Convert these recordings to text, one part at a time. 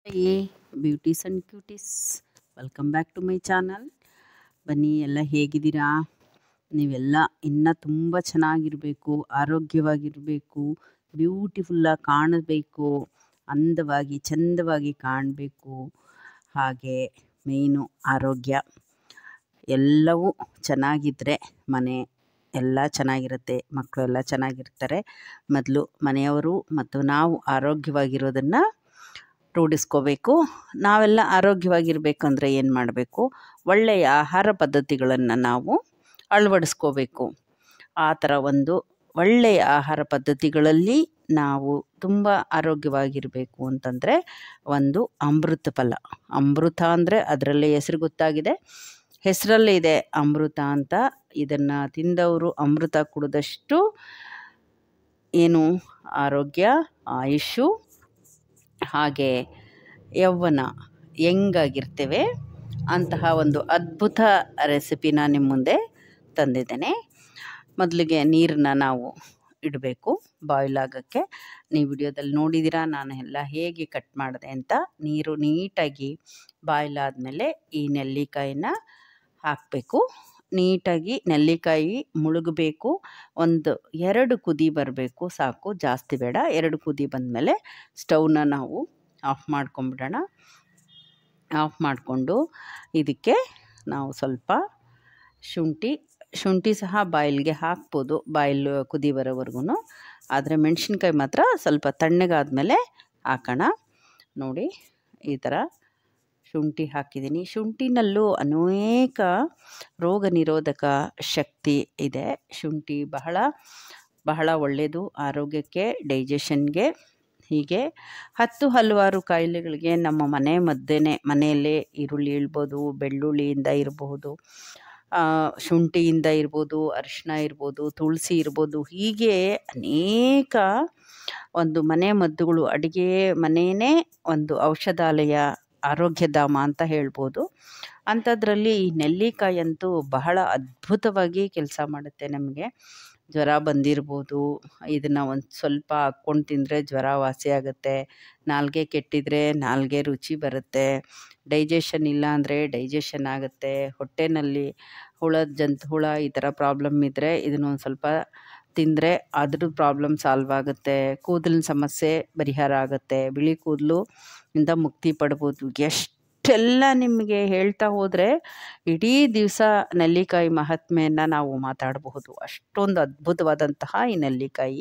ಏ beauties and cuties welcome back to my channel ಬನ್ನಿ ಎಲ್ಲ ಹೇಗಿದ್ದೀರಾ ನೀವೆಲ್ಲ ಇನ್ನೂ ತುಂಬ ಚೆನ್ನಾಗಿರಬೇಕು ಆರೋಗ್ಯವಾಗಿರಬೇಕು ಬ್ಯೂಟಿಫುಲ್ಲಾಗಿ ಕಾಣಬೇಕು ಅಂದವಾಗಿ ಚಂದವಾಗಿ ಕಾಣಬೇಕು ಹಾಗೆ ಮೇಯ್ನು ಆರೋಗ್ಯ ಎಲ್ಲವೂ ಚೆನ್ನಾಗಿದ್ದರೆ ಮನೆ ಎಲ್ಲ ಚೆನ್ನಾಗಿರುತ್ತೆ ಮಕ್ಕಳು ಎಲ್ಲ ಚೆನ್ನಾಗಿರ್ತಾರೆ ಮೊದಲು ಮನೆಯವರು ಮತ್ತು ನಾವು ಆರೋಗ್ಯವಾಗಿರೋದನ್ನು ರೂಢಿಸ್ಕೋಬೇಕು ನಾವೆಲ್ಲ ಆರೋಗ್ಯವಾಗಿರಬೇಕಂದ್ರೆ ಏನು ಮಾಡಬೇಕು ಒಳ್ಳೆಯ ಆಹಾರ ಪದ್ಧತಿಗಳನ್ನು ನಾವು ಅಳವಡಿಸ್ಕೋಬೇಕು ಆ ಥರ ಒಂದು ಒಳ್ಳೆಯ ಆಹಾರ ಪದ್ಧತಿಗಳಲ್ಲಿ ನಾವು ತುಂಬ ಆರೋಗ್ಯವಾಗಿರಬೇಕು ಅಂತಂದರೆ ಒಂದು ಅಮೃತ ಫಲ ಅಮೃತ ಅಂದರೆ ಅದರಲ್ಲೇ ಹೆಸರು ಗೊತ್ತಾಗಿದೆ ಹೆಸರಲ್ಲೇ ಇದೆ ಅಮೃತ ಅಂತ ಇದನ್ನು ತಿಂದವರು ಅಮೃತ ಕುಡಿದಷ್ಟು ಏನು ಆರೋಗ್ಯ ಆಯುಷು ಹಾಗೆ ಯೌವನ ಯಂಗಾಗಿರ್ತೇವೆ ಅಂತಹ ಒಂದು ಅದ್ಭುತ ರೆಸಿಪಿನ ನಿಮ್ಮ ಮುಂದೆ ತಂದಿದ್ದೇನೆ ಮೊದಲಿಗೆ ನೀರನ್ನ ನಾವು ಇಡಬೇಕು ಬಾಯ್ಲ್ ಆಗೋಕ್ಕೆ ನೀವು ವಿಡಿಯೋದಲ್ಲಿ ನೋಡಿದ್ದೀರಾ ನಾನು ಎಲ್ಲ ಹೇಗೆ ಕಟ್ ಮಾಡಿದೆ ಅಂತ ನೀರು ನೀಟಾಗಿ ಬಾಯ್ಲ್ ಆದಮೇಲೆ ಈ ನೆಲ್ಲಿಕಾಯಿನ ಹಾಕಬೇಕು ನೀಟಾಗಿ ನೆಲ್ಲಿಕಾಯಿ ಮುಳುಗಬೇಕು ಒಂದು ಎರಡು ಕುದಿ ಬರಬೇಕು ಸಾಕು ಜಾಸ್ತಿ ಬೇಡ ಎರಡು ಕುದಿ ಬಂದಮೇಲೆ ಸ್ಟವ್ನ ನಾವು ಆಫ್ ಮಾಡ್ಕೊಂಬಿಡೋಣ ಆಫ್ ಮಾಡಿಕೊಂಡು ಇದಕ್ಕೆ ನಾವು ಸ್ವಲ್ಪ ಶುಂಠಿ ಶುಂಠಿ ಸಹ ಬಾಯಿಲ್ಗೆ ಹಾಕ್ಬೋದು ಬಾಯಿಲ್ ಕುದಿ ಬರೋವರೆಗೂ ಆದರೆ ಮೆಣಸಿನ್ಕಾಯಿ ಮಾತ್ರ ಸ್ವಲ್ಪ ತಣ್ಣಗಾದ್ಮೇಲೆ ಹಾಕೋಣ ನೋಡಿ ಈ ಥರ ಶುಂಠಿ ಹಾಕಿದ್ದೀನಿ ಶುಂಠಿನಲ್ಲೂ ಅನೇಕ ರೋಗ ನಿರೋಧಕ ಶಕ್ತಿ ಇದೆ ಶುಂಠಿ ಬಹಳ ಬಹಳ ಒಳ್ಳೆಯದು ಆರೋಗ್ಯಕ್ಕೆ ಡೈಜೆಷನ್ಗೆ ಹೀಗೆ ಹತ್ತು ಹಲವಾರು ಕಾಯಿಲೆಗಳಿಗೆ ನಮ್ಮ ಮನೆ ಮದ್ದೇನೆ ಮನೆಯಲ್ಲೇ ಈರುಳ್ಳಿ ಇಳ್ಬೋದು ಬೆಳ್ಳುಳ್ಳಿಯಿಂದ ಇರಬಹುದು ಶುಂಠಿಯಿಂದ ಇರ್ಬೋದು ಅರಿಶಿನ ಇರ್ಬೋದು ತುಳಸಿ ಇರ್ಬೋದು ಹೀಗೆ ಅನೇಕ ಒಂದು ಮನೆ ಮದ್ದುಗಳು ಅಡುಗೆ ಮನೆಯೇ ಒಂದು ಔಷಧಾಲಯ ಆರೋಗ್ಯಧಾಮ ಅಂತ ಹೇಳ್ಬೋದು ಅಂಥದ್ರಲ್ಲಿ ಈ ನೆಲ್ಲಿಕಾಯಿ ಅಂತೂ ಬಹಳ ಅದ್ಭುತವಾಗಿ ಕೆಲಸ ಮಾಡುತ್ತೆ ನಮಗೆ ಜ್ವರ ಬಂದಿರ್ಬೋದು ಇದನ್ನು ಒಂದು ಸ್ವಲ್ಪ ಹಾಕ್ಕೊಂಡು ತಿಂದರೆ ಜ್ವರ ವಾಸಿ ಆಗುತ್ತೆ ನಾಲಿಗೆ ಕೆಟ್ಟಿದರೆ ನಾಲಿಗೆ ರುಚಿ ಬರುತ್ತೆ ಡೈಜೆಷನ್ ಇಲ್ಲ ಅಂದರೆ ಡೈಜೆಷನ್ ಆಗುತ್ತೆ ಹೊಟ್ಟೆನಲ್ಲಿ ಹುಳದ ಜಂತು ಹುಳ ಈ ಥರ ಪ್ರಾಬ್ಲಮ್ ಇದ್ದರೆ ಇದನ್ನೊಂದು ಸ್ವಲ್ಪ ತಿಂದರೆ ಅದ್ರ ಪ್ರಾಬ್ಲಮ್ ಸಾಲ್ವ್ ಆಗುತ್ತೆ ಕೂದಲಿನ ಸಮಸ್ಯೆ ಪರಿಹಾರ ಆಗುತ್ತೆ ಬಿಳಿ ಕೂದಲು ಇಂದ ಮುಕ್ತಿ ಪಡ್ಬೋದು ಎಷ್ಟೆಲ್ಲ ನಿಮಗೆ ಹೇಳ್ತಾ ಹೋದರೆ ಇಡೀ ದಿವಸ ನೆಲ್ಲಿಕಾಯಿ ಮಹಾತ್ಮೆಯನ್ನು ನಾವು ಮಾತಾಡಬಹುದು ಅಷ್ಟೊಂದು ಅದ್ಭುತವಾದಂತಹ ಈ ನೆಲ್ಲಿಕಾಯಿ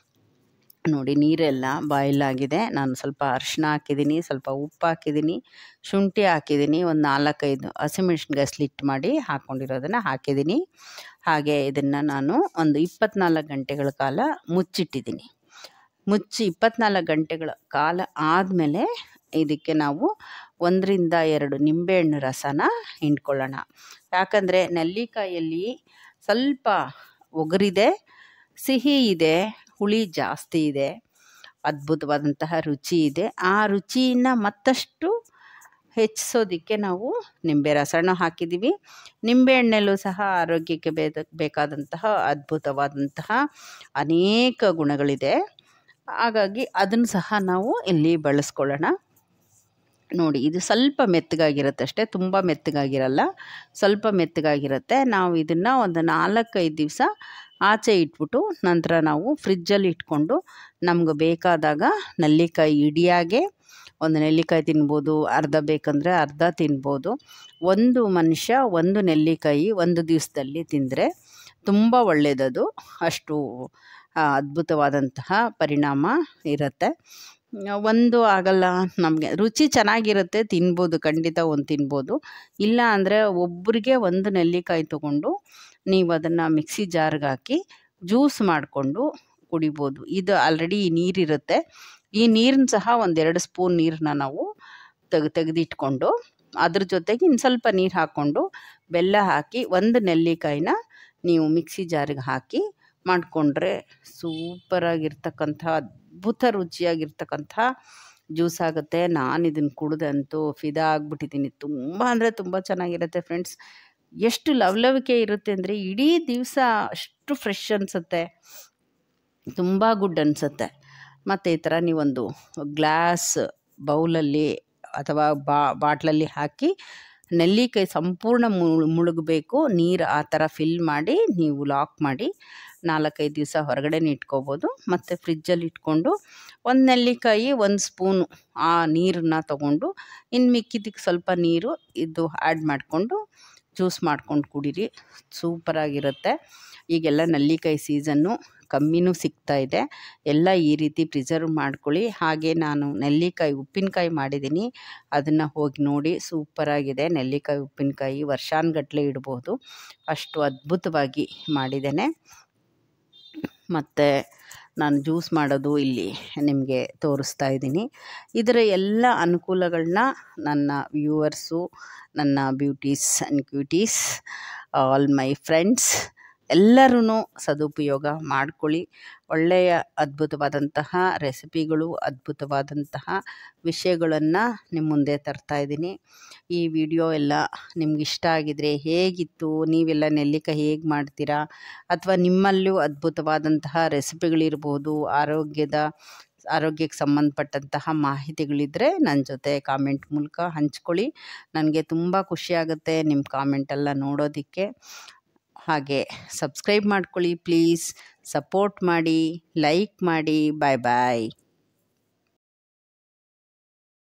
ನೋಡಿ ನೀರೆಲ್ಲ ಬಾಯ್ಲ್ ಆಗಿದೆ ನಾನು ಸ್ವಲ್ಪ ಅರಿಶಿನ ಹಾಕಿದ್ದೀನಿ ಸ್ವಲ್ಪ ಉಪ್ಪು ಹಾಕಿದ್ದೀನಿ ಶುಂಠಿ ಹಾಕಿದ್ದೀನಿ ಒಂದು ನಾಲ್ಕೈದು ಹಸಿಮೆಣ್ಸಿನ್ಕಾಯಿ ಸ್ಲಿಟ್ ಮಾಡಿ ಹಾಕ್ಕೊಂಡಿರೋದನ್ನು ಹಾಕಿದ್ದೀನಿ ಹಾಗೆ ಇದನ್ನು ನಾನು ಒಂದು ಇಪ್ಪತ್ನಾಲ್ಕು ಗಂಟೆಗಳ ಕಾಲ ಮುಚ್ಚಿಟ್ಟಿದ್ದೀನಿ ಮುಚ್ಚಿ ಇಪ್ಪತ್ನಾಲ್ಕು ಗಂಟೆಗಳ ಕಾಲ ಆದಮೇಲೆ ಇದಕ್ಕೆ ನಾವು ಒಂದರಿಂದ ಎರಡು ನಿಂಬೆಹಣ್ಣು ರಸನ ಹಿಂಡ್ಕೊಳ್ಳೋಣ ಯಾಕಂದರೆ ನೆಲ್ಲಿಕಾಯಲ್ಲಿ ಸ್ವಲ್ಪ ಒಗರಿದೆ ಸಿಹಿ ಇದೆ ಹುಳಿ ಜಾಸ್ತಿ ಇದೆ ಅದ್ಭುತವಾದಂತಹ ರುಚಿ ಇದೆ ಆ ರುಚಿಯನ್ನು ಮತ್ತಷ್ಟು ಹೆಚ್ಚಿಸೋದಕ್ಕೆ ನಾವು ನಿಂಬೆ ರಸನ ಹಾಕಿದ್ದೀವಿ ನಿಂಬೆಹಣ್ಣಲ್ಲೂ ಸಹ ಆರೋಗ್ಯಕ್ಕೆ ಬೇದ ಬೇಕಾದಂತಹ ಅದ್ಭುತವಾದಂತಹ ಅನೇಕ ಗುಣಗಳಿದೆ ಹಾಗಾಗಿ ಅದನ್ನು ಸಹ ನಾವು ಇಲ್ಲಿ ಬಳಸ್ಕೊಳ್ಳೋಣ ನೋಡಿ ಇದು ಸ್ವಲ್ಪ ಮೆತ್ತಗಾಗಿರುತ್ತೆ ಅಷ್ಟೇ ತುಂಬ ಮೆತ್ತಗಾಗಿರಲ್ಲ ಸ್ವಲ್ಪ ಮೆತ್ತಗಾಗಿರುತ್ತೆ ನಾವು ಇದನ್ನು ಒಂದು ನಾಲ್ಕೈದು ದಿವಸ ಆಚೆ ಇಟ್ಬಿಟ್ಟು ನಂತರ ನಾವು ಫ್ರಿಜ್ಜಲ್ಲಿ ಇಟ್ಕೊಂಡು ನಮ್ಗೆ ಬೇಕಾದಾಗ ನೆಲ್ಲಿಕಾಯಿ ಇಡಿಯಾಗೆ ಒಂದು ನೆಲ್ಲಿಕಾಯಿ ತಿನ್ಬೋದು ಅರ್ಧ ಬೇಕಂದರೆ ಅರ್ಧ ತಿನ್ಬೋದು ಒಂದು ಮನುಷ್ಯ ಒಂದು ನೆಲ್ಲಿಕಾಯಿ ಒಂದು ದಿವಸದಲ್ಲಿ ತಿಂದರೆ ತುಂಬ ಒಳ್ಳೆಯದದು ಅಷ್ಟು ಅದ್ಭುತವಾದಂತಹ ಪರಿಣಾಮ ಇರುತ್ತೆ ಒಂದು ಆಗಲ್ಲ ನಮಗೆ ರುಚಿ ಚೆನ್ನಾಗಿರುತ್ತೆ ತಿನ್ಬೋದು ಖಂಡಿತ ಒಂದು ತಿನ್ಬೋದು ಇಲ್ಲ ಅಂದರೆ ಒಬ್ಬರಿಗೆ ಒಂದು ನೆಲ್ಲಿಕಾಯಿ ತೊಗೊಂಡು ನೀವು ಅದನ್ನು ಮಿಕ್ಸಿ ಜಾರ್ಗೆ ಹಾಕಿ ಜ್ಯೂಸ್ ಮಾಡಿಕೊಂಡು ಕುಡಿಬೋದು ಇದು ಆಲ್ರೆಡಿ ನೀರಿರುತ್ತೆ ಈ ನೀರನ್ನ ಸಹ ಒಂದೆರಡು ಸ್ಪೂನ್ ನೀರನ್ನ ನಾವು ತೆಗೆ ತೆಗೆದಿಟ್ಕೊಂಡು ಅದ್ರ ಜೊತೆಗೆ ಇನ್ನು ಸ್ವಲ್ಪ ನೀರು ಹಾಕ್ಕೊಂಡು ಬೆಲ್ಲ ಹಾಕಿ ಒಂದು ನೆಲ್ಲಿಕಾಯಿನ ನೀವು ಮಿಕ್ಸಿ ಜಾರಿಗೆ ಹಾಕಿ ಮಾಡಿಕೊಂಡ್ರೆ ಸೂಪರಾಗಿರ್ತಕ್ಕಂಥ ಅದ್ಭುತ ರುಚಿಯಾಗಿರ್ತಕ್ಕಂಥ ಜ್ಯೂಸ್ ಆಗುತ್ತೆ ನಾನು ಇದನ್ನು ಕುಡ್ದಂತೂ ಫಿದಾ ಆಗಿಬಿಟ್ಟಿದ್ದೀನಿ ತುಂಬ ಅಂದರೆ ತುಂಬ ಚೆನ್ನಾಗಿರುತ್ತೆ ಫ್ರೆಂಡ್ಸ್ ಎಷ್ಟು ಲವಲವಿಕೆ ಇರುತ್ತೆ ಅಂದರೆ ಇಡೀ ದಿವಸ ಅಷ್ಟು ಫ್ರೆಶ್ ಅನಿಸುತ್ತೆ ತುಂಬ ಗುಡ್ ಅನಿಸುತ್ತೆ ಮತ್ತು ಈ ಥರ ನೀವೊಂದು ಗ್ಲಾಸ್ ಬೌಲಲ್ಲಿ ಅಥವಾ ಬಾ ಬಾಟ್ಲಲ್ಲಿ ಹಾಕಿ ನೆಲ್ಲಿಕಾಯಿ ಸಂಪೂರ್ಣ ಮುಳುಗಬೇಕು ನೀರು ಆ ಥರ ಫಿಲ್ ಮಾಡಿ ನೀವು ಲಾಕ್ ಮಾಡಿ ನಾಲ್ಕೈದು ದಿವಸ ಹೊರಗಡೆನೇ ಇಟ್ಕೋಬೋದು ಮತ್ತು ಫ್ರಿಜ್ಜಲ್ಲಿ ಇಟ್ಕೊಂಡು ಒಂದು ನೆಲ್ಲಿಕಾಯಿ ಒಂದು ಸ್ಪೂನು ಆ ನೀರನ್ನ ತಗೊಂಡು ಇನ್ನು ಮಿಕ್ಕಿದ್ದಕ್ಕೆ ಸ್ವಲ್ಪ ನೀರು ಇದು ಆ್ಯಡ್ ಮಾಡಿಕೊಂಡು ಜ್ಯೂಸ್ ಮಾಡ್ಕೊಂಡು ಕುಡೀರಿ ಸೂಪರಾಗಿರುತ್ತೆ ಈಗೆಲ್ಲ ನೆಲ್ಲಿಕಾಯಿ ಸೀಸನ್ನು ಕಮ್ಮಿನೂ ಸಿಗ್ತಾ ಇದೆ ಎಲ್ಲ ಈ ರೀತಿ ಪ್ರಿಸರ್ವ್ ಮಾಡ್ಕೊಳ್ಳಿ ಹಾಗೆ ನಾನು ನೆಲ್ಲಿಕಾಯಿ ಉಪ್ಪಿನಕಾಯಿ ಮಾಡಿದ್ದೀನಿ ಅದನ್ನು ಹೋಗಿ ನೋಡಿ ಸೂಪರಾಗಿದೆ ನೆಲ್ಲಿಕಾಯಿ ಉಪ್ಪಿನಕಾಯಿ ವರ್ಷಾನುಗಟ್ಲೆ ಇಡ್ಬೋದು ಅಷ್ಟು ಅದ್ಭುತವಾಗಿ ಮಾಡಿದ್ದೇನೆ ಮತ್ತು ನಾನು ಜ್ಯೂಸ್ ಮಾಡೋದು ಇಲ್ಲಿ ನಿಮಗೆ ತೋರಿಸ್ತಾ ಇದ್ದೀನಿ ಇದರ ಎಲ್ಲ ಅನುಕೂಲಗಳನ್ನ ನನ್ನ ವ್ಯೂವರ್ಸು ನನ್ನ beauties and cuties all my friends ಎಲ್ಲರೂ ಸದುಪಯೋಗ ಮಾಡ್ಕೊಳ್ಳಿ ಒಳ್ಳೆಯ ಅದ್ಭುತವಾದಂತಹ ರೆಸಿಪಿಗಳು ಅದ್ಭುತವಾದಂತಹ ವಿಷಯಗಳನ್ನು ನಿಮ್ಮ ಮುಂದೆ ತರ್ತಾ ಇದ್ದೀನಿ ಈ ವಿಡಿಯೋ ಎಲ್ಲ ನಿಮ್ಗೆ ಇಷ್ಟ ಆಗಿದರೆ ಹೇಗಿತ್ತು ನೀವೆಲ್ಲ ನೆಲ್ಲಿಕಾಯಿ ಹೇಗೆ ಮಾಡ್ತೀರಾ ಅಥವಾ ನಿಮ್ಮಲ್ಲೂ ಅದ್ಭುತವಾದಂತಹ ರೆಸಿಪಿಗಳಿರ್ಬೋದು ಆರೋಗ್ಯದ ಆರೋಗ್ಯಕ್ಕೆ ಸಂಬಂಧಪಟ್ಟಂತಹ ಮಾಹಿತಿಗಳಿದ್ದರೆ ನನ್ನ ಜೊತೆ ಕಾಮೆಂಟ್ ಮೂಲಕ ಹಂಚ್ಕೊಳ್ಳಿ ನನಗೆ ತುಂಬ ಖುಷಿಯಾಗುತ್ತೆ ನಿಮ್ಮ ಕಾಮೆಂಟೆಲ್ಲ ನೋಡೋದಕ್ಕೆ ಹಾಗೆ ಸಬ್ಸ್ಕ್ರೈಬ್ ಮಾಡ್ಕೊಳ್ಳಿ ಪ್ಲೀಸ್ ಸಪೋರ್ಟ್ ಮಾಡಿ ಲೈಕ್ ಮಾಡಿ ಬಾಯ್ ಬಾಯ್